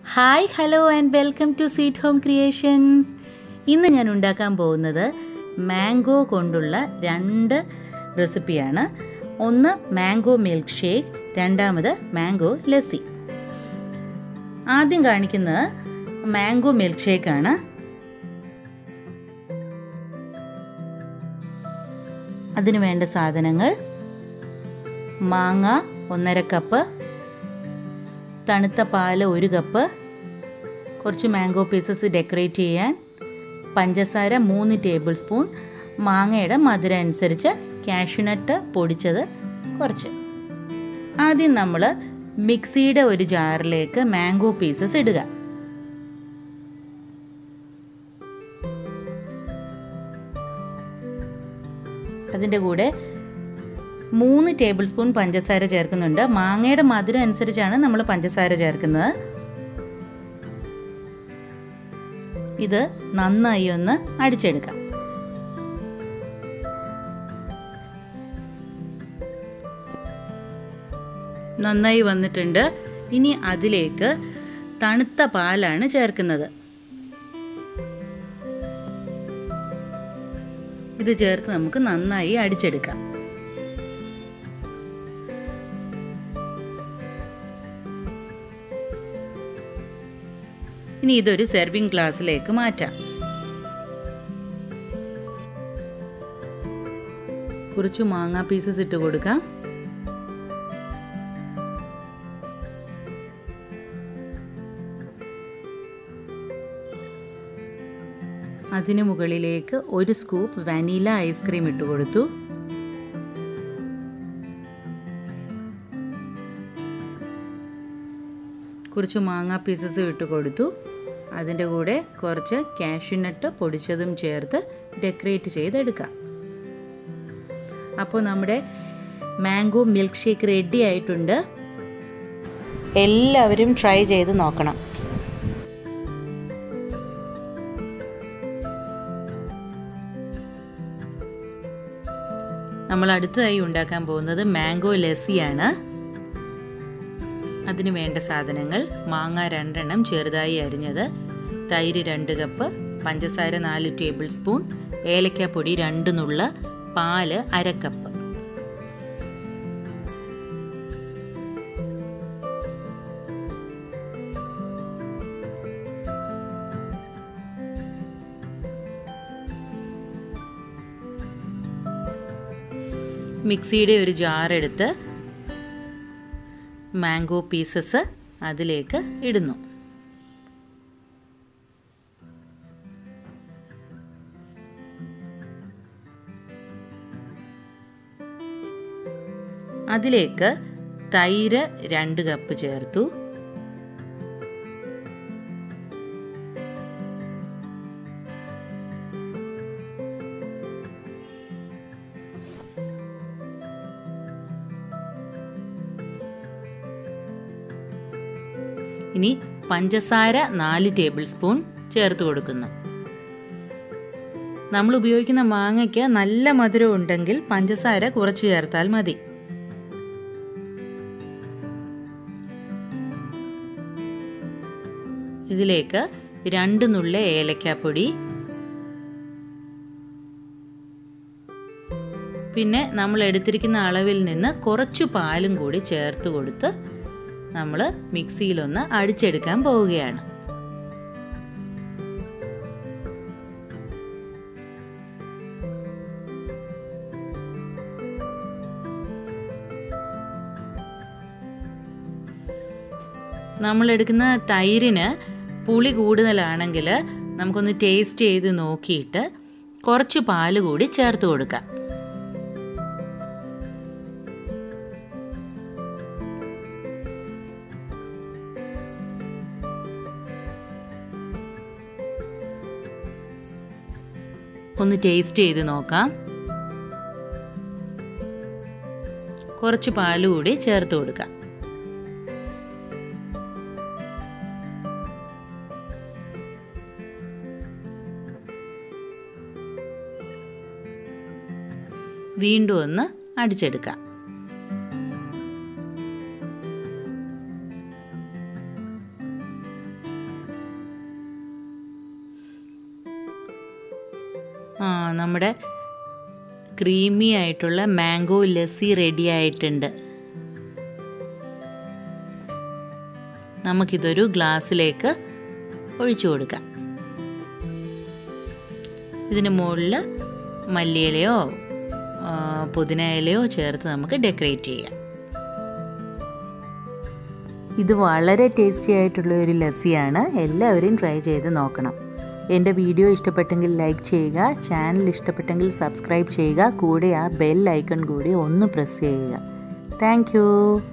hi hello and welcome to sweet home creations ഇന്ന് ഞാൻ ഉണ്ടാക്കാൻ പോകുന്നത് മാംഗോ കൊണ്ടുള്ള രണ്ട് റെസിപ്പിയാണ് ഒന്ന് മാംഗോ മിൽക്ക് ഷേക്ക് രണ്ടാമത് മാംഗോ ലസ്സി ആദ്യം കാണിക്കുന്നത് മാംഗോ മിൽക്ക് ഷേക്കാണ് അതിനു വേണ്ട സാധനങ്ങൾ മാങ്ങ ഒന്നര കപ്പ് തണുത്ത പാല് ഒരു കപ്പ് കുറച്ച് മാംഗോ പീസസ് ഡെക്കറേറ്റ് ചെയ്യാൻ പഞ്ചസാര മൂന്ന് ടേബിൾ സ്പൂൺ മാങ്ങയുടെ മധുരം അനുസരിച്ച് കാഷ്യൂനട്ട് പൊടിച്ചത് കുറച്ച് ആദ്യം നമ്മൾ മിക്സിയുടെ ഒരു ജാറിലേക്ക് മാംഗോ പീസസ് ഇടുക അതിൻ്റെ കൂടെ മൂന്ന് ടേബിൾ സ്പൂൺ പഞ്ചസാര ചേർക്കുന്നുണ്ട് മാങ്ങയുടെ മധുരം അനുസരിച്ചാണ് നമ്മൾ പഞ്ചസാര ചേർക്കുന്നത് ഇത് നന്നായി ഒന്ന് അടിച്ചെടുക്കാം നന്നായി വന്നിട്ടുണ്ട് ഇനി അതിലേക്ക് തണുത്ത പാലാണ് ചേർക്കുന്നത് ഇത് ചേർത്ത് നമുക്ക് നന്നായി അടിച്ചെടുക്കാം ഇനി ഇതൊരു സെർവിങ് ഗ്ലാസ്സിലേക്ക് മാറ്റാം കുറച്ച് മാങ്ങ പീസസ് ഇട്ട് കൊടുക്കാം അതിന് മുകളിലേക്ക് ഒരു സ്കൂപ്പ് വാനില ഐസ്ക്രീം ഇട്ട് കൊടുത്തു കുറച്ച് മാങ്ങ പീസസ് ഇട്ട് കൊടുത്തു അതിൻ്റെ കൂടെ കുറച്ച് കാഷ്യൂനട്ട് പൊടിച്ചതും ചേർത്ത് ഡെക്കറേറ്റ് ചെയ്തെടുക്കാം അപ്പോൾ നമ്മുടെ മാംഗോ മിൽക്ക് ഷേക്ക് റെഡി ആയിട്ടുണ്ട് എല്ലാവരും ട്രൈ ചെയ്ത് നോക്കണം നമ്മൾ അടുത്തതായി ഉണ്ടാക്കാൻ പോകുന്നത് മാംഗോ ലസ്സിയാണ് അതിന് വേണ്ട സാധനങ്ങൾ മാങ്ങ രണ്ടെണ്ണം ചെറുതായി അരിഞ്ഞത് തൈര് രണ്ട് കപ്പ് പഞ്ചസാര നാല് ടേബിൾ സ്പൂൺ ഏലക്കാപ്പൊടി രണ്ട് നുള്ള പാല് അര കപ്പ് മിക്സിയുടെ ഒരു ജാർ എടുത്ത് മാംഗോ പീസസ് അതിലേക്ക് ഇടുന്നു അതിലേക്ക് തൈര് രണ്ട് കപ്പ് ചേർത്തു ഇനി പഞ്ചസാര നാല് ടേബിൾ സ്പൂൺ ചേർത്ത് കൊടുക്കുന്നു നമ്മൾ ഉപയോഗിക്കുന്ന മാങ്ങയ്ക്ക് നല്ല മധുരം ഉണ്ടെങ്കിൽ പഞ്ചസാര കുറച്ച് ചേർത്താൽ മതി ഇതിലേക്ക് രണ്ട് നുള്ള ഏലക്കാപ്പൊടി പിന്നെ നമ്മൾ എടുത്തിരിക്കുന്ന അളവിൽ നിന്ന് കുറച്ച് പാലും കൂടി ചേർത്ത് കൊടുത്ത് നമ്മൾ മിക്സിയിലൊന്ന് അടിച്ചെടുക്കാൻ പോവുകയാണ് നമ്മൾ എടുക്കുന്ന തൈരിന് പുളി കൂടുതലാണെങ്കിൽ നമുക്കൊന്ന് ടേസ്റ്റ് ചെയ്ത് നോക്കിയിട്ട് കുറച്ച് പാല് കൂടി ചേർത്ത് കൊടുക്കാം ഒന്ന് ടേസ്റ്റ് ചെയ്ത് നോക്കാം കുറച്ച് പാല് കൂടി ചേർത്ത് കൊടുക്കാം വീണ്ടും ഒന്ന് അടിച്ചെടുക്കാം ആ നമ്മുടെ ക്രീമി ആയിട്ടുള്ള മാംഗോ ലസ്സി റെഡി ആയിട്ടുണ്ട് നമുക്കിതൊരു ഗ്ലാസ്സിലേക്ക് ഒഴിച്ചു കൊടുക്കാം ഇതിന് മുകളിൽ മല്ലിയിലയോ ആ, പുതിന ഇലയോ ചേർത്ത് നമുക്ക് ഡെക്കറേറ്റ് ചെയ്യാം ഇത് വളരെ ടേസ്റ്റി ആയിട്ടുള്ള ഒരു ലസ്സിയാണ് എല്ലാവരും ട്രൈ ചെയ്ത് നോക്കണം എൻ്റെ വീഡിയോ ഇഷ്ടപ്പെട്ടെങ്കിൽ ലൈക്ക് ചെയ്യുക ചാനൽ ഇഷ്ടപ്പെട്ടെങ്കിൽ സബ്സ്ക്രൈബ് ചെയ്യുക കൂടെ ആ ബെൽ ഐക്കൺ കൂടി ഒന്ന് പ്രസ് ചെയ്യുക താങ്ക്